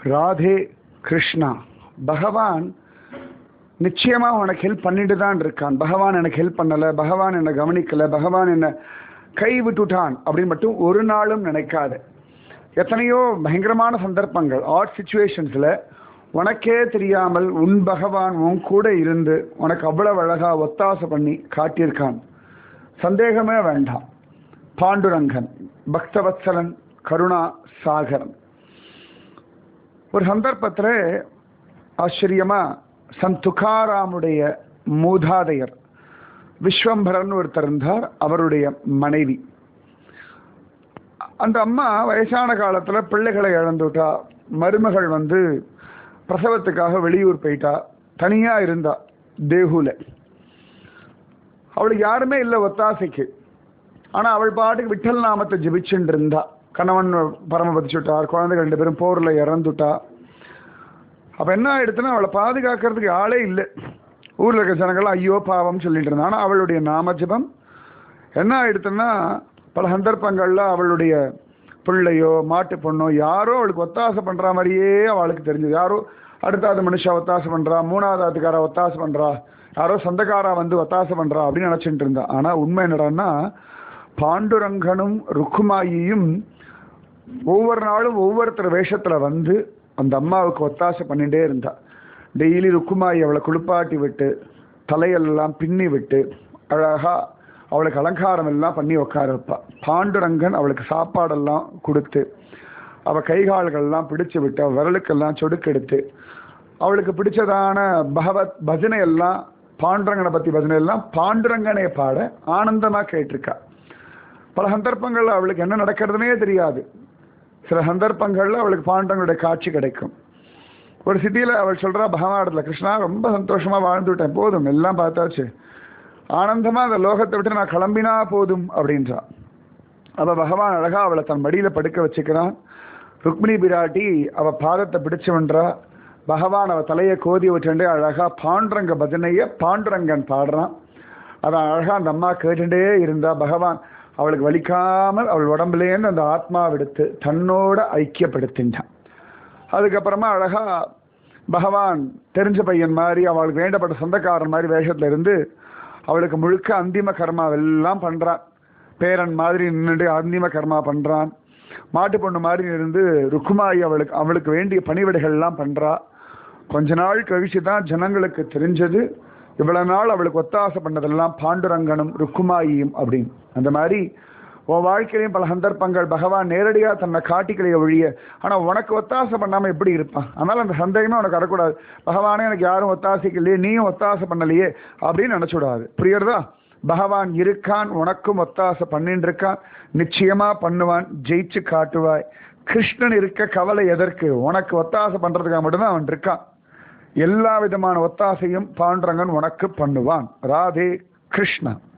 ராதே கிருஷ்ணா பகவான் நிச்சயமா உனக்கு ஹெல்ப் பண்ணிட்டு தான் இருக்கான் பகவான் எனக்கு ஹெல்ப் பண்ணல பகவான் என்னை கவனிக்கல பகவான் என்னை கை விட்டுட்டான் அப்படின்னு மட்டும் ஒரு நாளும் நினைக்காத எத்தனையோ பயங்கரமான சந்தர்ப்பங்கள் ஆட் சுச்சுவேஷன்ஸில் உனக்கே தெரியாமல் உன் பகவான் உன் கூட இருந்து உனக்கு அவ்வளவு அழகா ஒத்தாசை பண்ணி காட்டியிருக்கான் சந்தேகமே வேண்டாம் பாண்டுரங்கன் பக்தவத்சலன் கருணா சாகரன் ஒரு சந்தர்ப்பத்தில் ஆச்சரியமா சந்த் துகாராமுடைய மூதாதையர் விஸ்வம்பரன் ஒருத்தர் இருந்தார் அவருடைய மனைவி அந்த அம்மா வயசான காலத்துல பிள்ளைகளை இழந்துட்டா மருமகள் வந்து பிரசவத்துக்காக வெளியூர் போயிட்டா தனியா இருந்தா தேகுல அவளுக்கு யாருமே இல்லை ஒத்தாசைக்கு ஆனா அவள் பாட்டுக்கு விட்டல் நாமத்தை ஜெபிச்சுட்டு இருந்தா கணவன் பரமபதிச்சுட்டார் குழந்தைகள் ரெண்டு பேரும் போர்ல இறந்துட்டா அப்ப என்ன ஆயிடுச்சுன்னா அவளை பாதுகாக்கிறதுக்கு ஆளே இல்லை ஊர்ல இருக்க ஜனங்கள்லாம் ஐயோ பாவம் சொல்லிட்டு இருந்தா ஆனா அவளுடைய நாம ஜெபம் என்ன ஆயிடுச்சுன்னா பல சந்தர்ப்பங்கள்ல அவளுடைய பிள்ளையோ மாட்டு பொண்ணோ யாரோ அவளுக்கு ஒத்தாசை பண்ற மாதிரியே அவளுக்கு தெரிஞ்சது யாரோ அடுத்தாவது மனுஷா ஒத்தாசை பண்றா மூணாவது ஆத்துக்காரா ஒத்தாசை பண்றா யாரோ சொந்தக்காரா வந்து ஒத்தாசை பண்றா அப்படின்னு நினைச்சிட்டு இருந்தா ஆனா உண்மை என்னடான்னா பாண்டுரங்கனும் ருக்குமாயியும் ஒவ்வொரு நாளும் ஒவ்வொருத்தர் வேஷத்துல வந்து அந்த அம்மாவுக்கு ஒத்தாசை பண்ணிட்டே இருந்தா டெய்லி ருக்குமாயி அவளை குளிப்பாட்டி விட்டு தலையெல்லாம் பின்னி விட்டு அழகா அவளுக்கு அலங்காரம் எல்லாம் பண்ணி உட்கார வைப்பா பாண்டுரங்கன் அவளுக்கு சாப்பாடெல்லாம் கொடுத்து அவ கைகால்கள்லாம் பிடிச்சு விட்டு அவ விரலுக்கெல்லாம் சொடுக்கெடுத்து அவளுக்கு பிடிச்சதான பகவத் பஜனை எல்லாம் பாண்டுரங்கனை பத்தி பஜனை எல்லாம் பாண்டுரங்கனை பாட ஆனந்தமா கேட்டிருக்கா பல சந்தர்ப்பங்கள்ல அவளுக்கு என்ன நடக்கிறதுனே தெரியாது சில சந்தர்ப்பங்கள்ல அவளுக்கு பாண்டவங்களுடைய காட்சி கிடைக்கும் ஒரு சிட்டியில அவள் சொல்றா பகவானத்துல கிருஷ்ணா ரொம்ப சந்தோஷமா வாழ்ந்துட்டேன் போதும் எல்லாம் பார்த்தாச்சு ஆனந்தமா அந்த லோகத்தை விட்டு நான் கிளம்பினா போதும் அப்படின்றா அவ பகவான் அழகா அவளை தன் மடியில படுக்க வச்சுக்கிறான் ருக்மிணி பிராட்டி அவ பாதத்தை பிடிச்சவன்றா பகவான் அவ தலையை கோதி விட்டுண்டே அழகா பாண்டுரங்க பஜனைய பாண்டுரங்கன் பாடுறான் அதான் அழகா அந்த அம்மா கேட்டுட்டே இருந்தா பகவான் அவளுக்கு வலிக்காமல் அவள் உடம்புலேருந்து அந்த ஆத்மாவை எடுத்து தன்னோட ஐக்கியப்படுத்தின்றான் அதுக்கப்புறமா அழகா பகவான் தெரிஞ்ச பையன் மாதிரி அவளுக்கு வேண்டப்பட்ட சொந்தக்காரன் மாதிரி வேஷத்துல இருந்து அவளுக்கு முழுக்க அந்திம கர்மா எல்லாம் பண்றான் பேரன் மாதிரி நின்றுட்டு அந்திம கர்மா பண்றான் மாட்டு பொண்ணு மாதிரி இருந்து ருக்குமாயி அவளுக்கு அவளுக்கு வேண்டிய பணிவிடைகள் எல்லாம் பண்றா கொஞ்ச நாள் கழிச்சு தான் ஜனங்களுக்கு தெரிஞ்சது இவ்வளவு நாள் அவளுக்கு ஒத்தாசை பண்ணதெல்லாம் பாண்டுரங்கனும் ருக்குமாயியும் அப்படின்னு அந்த மாதிரி உன் வாழ்க்கையிலையும் பல சந்தர்ப்பங்கள் பகவான் நேரடியா தன்னை காட்டிக்கலைய ஒழிய ஆனா உனக்கு ஒத்தாசை பண்ணாம எப்படி இருப்பான் அதனால அந்த சந்தேகமே உனக்கு வரக்கூடாது பகவானே எனக்கு யாரும் ஒத்தாசைக்கு இல்லையே நீயும் ஒத்தாசை பண்ணலையே அப்படின்னு நினைச்சுடாது புரியுறதா பகவான் இருக்கான் உனக்கும் ஒத்தாசை பண்ணிட்டு இருக்கான் நிச்சயமா பண்ணுவான் ஜெயிச்சு காட்டுவாய் கிருஷ்ணன் இருக்க கவலை எதற்கு உனக்கு ஒத்தாசை பண்றதுக்காக மட்டும்தான் அவன் இருக்கான் எல்லா விதமான ஒத்தாசையும் பாண்டுரங்கன் உனக்கு பண்ணுவான் ராதே கிருஷ்ணா